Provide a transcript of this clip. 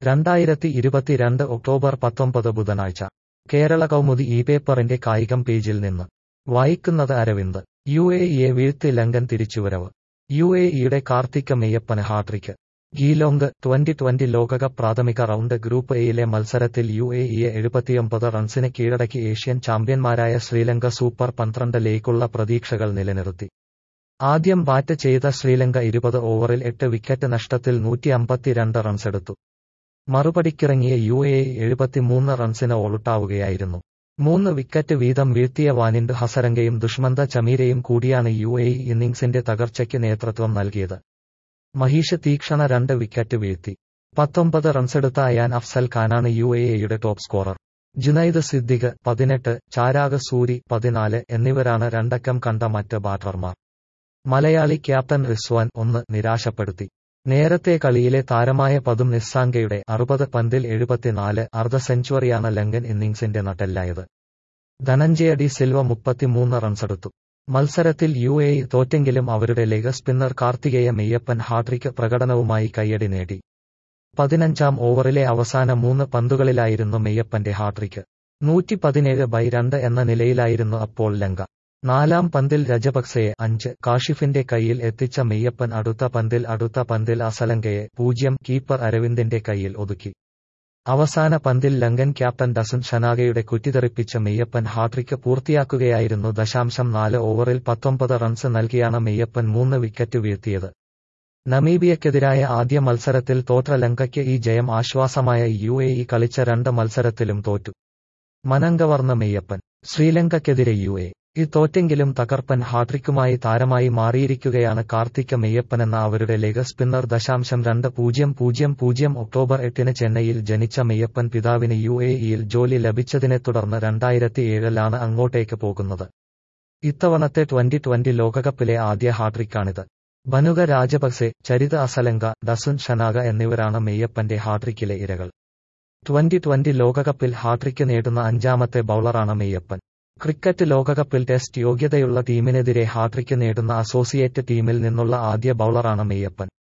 രണ്ടായിരത്തി ഇരുപത്തിരണ്ട് ഒക്ടോബർ പത്തൊമ്പത് ബുധനാഴ്ച കേരള കൗമുദി ഈ പേപ്പറിന്റെ കായികം പേജിൽ നിന്ന് വായിക്കുന്നത് അരവിന്ദ് യു എ ഇയെ വീഴ്ത്തി ലങ്കൻ തിരിച്ചുവരവ് യു എ ഇയുടെ കാർത്തിക മെയ്യപ്പന് ഹാട്രിക്ക് ഗീലോങ്ക് ട്വന്റി ട്വന്റി ലോകകപ്പ് പ്രാഥമിക റൗണ്ട് ഗ്രൂപ്പ് എയിലെ മത്സരത്തിൽ യു എ ഇയെ എഴുപത്തിയൊമ്പത് റൺസിന് കീഴടക്കി ഏഷ്യൻ ചാമ്പ്യന്മാരായ ശ്രീലങ്ക സൂപ്പർ പന്ത്രണ്ടിലേക്കുള്ള പ്രതീക്ഷകൾ നിലനിർത്തി ആദ്യം ബാറ്റ് ചെയ്ത ശ്രീലങ്ക ഇരുപത് ഓവറിൽ എട്ട് വിക്കറ്റ് നഷ്ടത്തിൽ നൂറ്റി അമ്പത്തിരണ്ട് റൺസെടുത്തു മറുപടിക്കിറങ്ങിയ യു എ എഴുപത്തിമൂന്ന് റൺസിന് ഓളുട്ടാവുകയായിരുന്നു മൂന്ന് വിക്കറ്റ് വീതം വീഴ്ത്തിയ വാനിൻഡ് ഹസരംഗയും ദുഷ്മന്ത ചമീരയും കൂടിയാണ് യു എ ഇന്നിംഗ്സിന്റെ തകർച്ചയ്ക്ക് നേതൃത്വം നൽകിയത് മഹീഷ് തീക്ഷണ രണ്ട് വിക്കറ്റ് വീഴ്ത്തി പത്തൊമ്പത് റൺസെടുത്ത അയാൻ അഫ്സൽ ഖാനാണ് യു എ എയുടെ ടോപ്പ് സ്കോറർ ജുനൈദ് സിദ്ദിഖ് പതിനെട്ട് ചാരാഗ് സൂരി പതിനാല് എന്നിവരാണ് രണ്ടക്കം കണ്ട മറ്റ് ബാറ്റർമാർ മലയാളി ക്യാപ്റ്റൻ റിസ്വാൻ ഒന്ന് നിരാശപ്പെടുത്തി നേരത്തെ കളിയിലെ താരമായ പതും നിസ്സാങ്കയുടെ അറുപത് പന്തിൽ എഴുപത്തിനാല് അർദ്ധ സെഞ്ചുറിയാണ് ലങ്കൻ ഇന്നിംഗ്സിന്റെ നട്ടെല്ലായത് ധനഞ്ജയ ഡി സിൽവ മുപ്പത്തിമൂന്ന് റൺസെടുത്തു മത്സരത്തിൽ യു എ തോറ്റെങ്കിലും അവരുടെ leg spinner Karthikeya Meiyappan hat-trick പ്രകടനവുമായി കയ്യടി നേടി പതിനഞ്ചാം ഓവറിലെ അവസാന മൂന്ന് പന്തുകളിലായിരുന്നു മെയ്യപ്പന്റെ ഹാട്രിക് നൂറ്റി പതിനേഴ് ബൈ രണ്ട് എന്ന നിലയിലായിരുന്നു അപ്പോൾ ലങ്ക നാലാം പന്തിൽ രജപക്സയെ അഞ്ച് കാഷിഫിന്റെ കയ്യിൽ എത്തിച്ച മെയ്യപ്പൻ അടുത്ത പന്തിൽ അടുത്ത പന്തിൽ അസലങ്കയെ പൂജ്യം കീപ്പർ അരവിന്ദിന്റെ കയ്യിൽ ഒതുക്കി അവസാന പന്തിൽ ലങ്കൻ ക്യാപ്റ്റൻ ഡസൻ ഷനാഗയുടെ കുറ്റിതെറിപ്പിച്ച മെയ്യപ്പൻ ഹാട്രിക്ക് പൂർത്തിയാക്കുകയായിരുന്നു ദശാംശം നാല് ഓവറിൽ പത്തൊമ്പത് റൺസ് നൽകിയാണ് മെയ്യപ്പൻ മൂന്ന് വിക്കറ്റ് വീഴ്ത്തിയത് നമീബിയക്കെതിരായ ആദ്യ മത്സരത്തിൽ തോറ്റ ലങ്കയ്ക്ക് ഈ ജയം ആശ്വാസമായ യു എ ഇ കളിച്ച രണ്ട് മത്സരത്തിലും തോറ്റു മനങ്കവർണ്ണ മെയ്യപ്പൻ ശ്രീലങ്കയ്ക്കെതിരെ യു എ ഈ തോറ്റെങ്കിലും തകർപ്പൻ ഹാട്രിക്കുമായി താരമായി മാറിയിരിക്കുകയാണ് കാർത്തിക മെയ്യപ്പനെന്ന അവരുടെ ലെഗ് സ്പിന്നർ ദശാംശം രണ്ട് പൂജ്യം പൂജ്യം പൂജ്യം ഒക്ടോബർ എട്ടിന് ചെന്നൈയിൽ ജനിച്ച മെയ്യപ്പൻ പിതാവിന് യു എ ഇയിൽ ജോലി ലഭിച്ചതിനെ തുടർന്ന് രണ്ടായിരത്തി ഏഴിലാണ് അങ്ങോട്ടേക്ക് പോകുന്നത് ഇത്തവണത്തെ ട്വന്റി ട്വന്റി ലോകകപ്പിലെ ആദ്യ ഹാട്രിക്കാണിത് ബനുക രാജപക്സെ ചരിത അസലങ്ക ഡസുൻ ഷനാഗ എന്നിവരാണ് മെയ്യപ്പന്റെ ഹാട്രിക്കിലെ ഇരകൾ ട്വന്റി ട്വന്റി ലോകകപ്പിൽ ഹാട്രിക്ക് നേടുന്ന അഞ്ചാമത്തെ ബൌളറാണ് മെയ്യപ്പൻ ക്രിക്കറ്റ് ലോകകപ്പിൽ ടെസ്റ്റ് യോഗ്യതയുള്ള ടീമിനെതിരെ ഹാട്രിക്ക് നേടുന്ന അസോസിയേറ്റ് ടീമിൽ നിന്നുള്ള ആദ്യ ബൌളറാണ് മെയ്യപ്പൻ